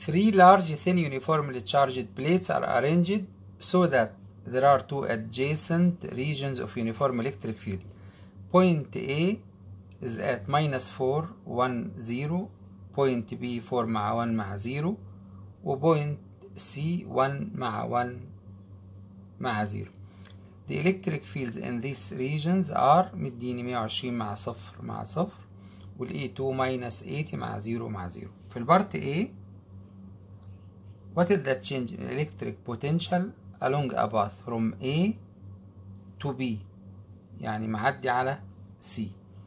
Three large thin uniformly charged plates are arranged so that there are two adjacent regions of uniform electric field. Point A is at minus 4 1 0 point B 4 مع 1 مع 0 وبوينت C 1 مع 1 مع 0 The electric fields in these regions are مديني 120 مع صفر مع صفر وال E2 minus 80 مع 0 مع 0 في البارت A What is the change in electric potential along a path from A to B يعني معدي على C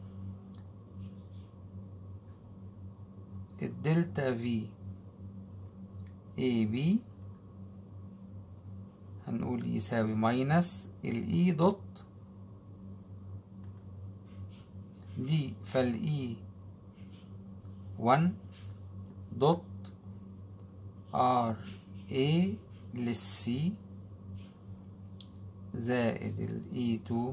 الدلتا في اي بي هنقول يساوي ماينس الاي دوت دي فالاي ون دوت ار اي للسي زائد الاي تو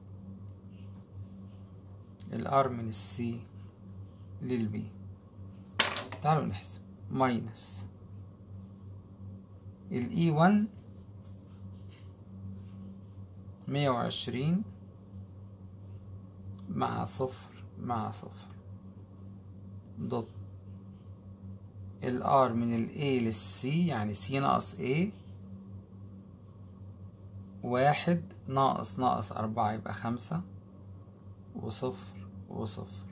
الار من السي للبي تعالوا نحسب ماينس الاي 1 مية وعشرين مع صفر مع صفر دوت الار من ال A لل C يعني C ناقص A واحد ناقص ناقص أربعة يبقى خمسة وصفر وصفر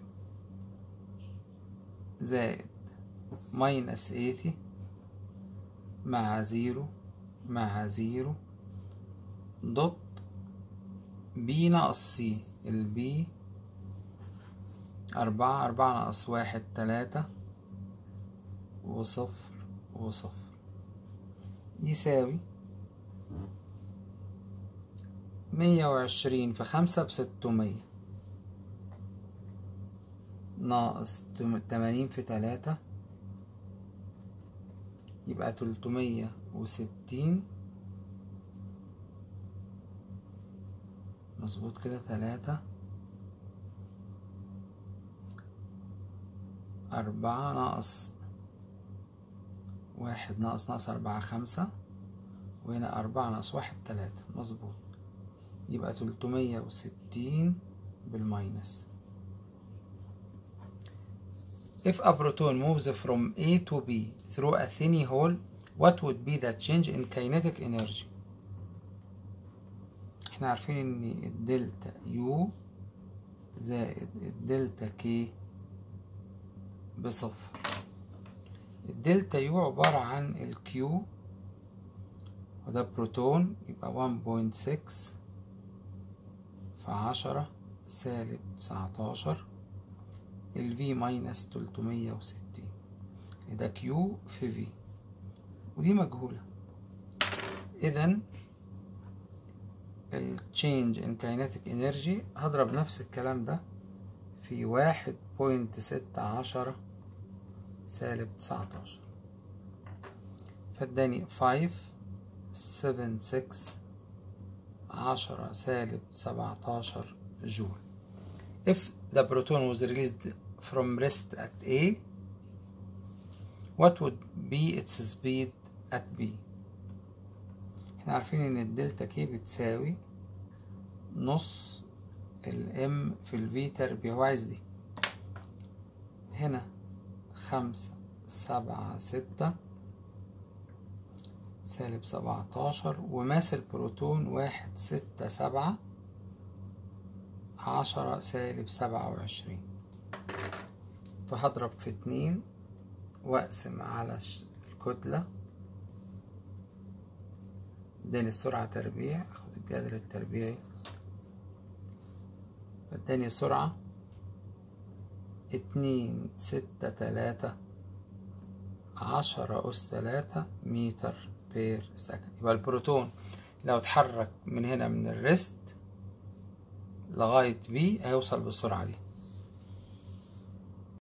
زائد ماينس ايتي مع زيرو مع زيرو دوت بي ناقص سي البي أربعة أربعة ناقص واحد تلاتة وصفر وصفر يساوي مية وعشرين في خمسة بستمية ناقص تمانين في تلاتة يبقى تلتمية وستين مظبوط كده تلاتة أربعة ناقص واحد ناقص ناقص أربعة خمسة وهنا أربعة ناقص واحد تلاتة مظبوط يبقى تلتمية وستين بالماينس If a proton moves from A to B through a thin hole, what would be the change in kinetic energy? احنا عارفين ان الدلتا يو زائد الدلتا كي بصفر الدلتا يو عبارة عن الكيو وده بروتون يبقى 1.6 في عشرة سالب تسعتاشر ال V ماينس تلتمية وستين ده كيو في في ودي مجهولة إذا ال change in kinetic energy هضرب نفس الكلام ده في واحد بوينت ستة عشرة سالب تسعتاشر فاداني فايف سفن سكس عشرة سالب سبعتاشر جول if the proton was released from rest at A what would be its speed at B احنا عارفين ان الدلتا كي بتساوي نص الام في الفي تربيع وعايز دي هنا خمسة سبعة ستة سالب سبعتاشر وماس البروتون واحد ستة سبعة عشرة سالب سبعة وعشرين فهضرب في اتنين واقسم على الكتلة اداني السرعة تربيع اخد الجذر التربيعي فاداني السرعة اتنين ستة تلاتة عشرة أس تلاتة متر بير سكند يبقى البروتون لو اتحرك من هنا من الريست لغاية بي هيوصل بالسرعة دي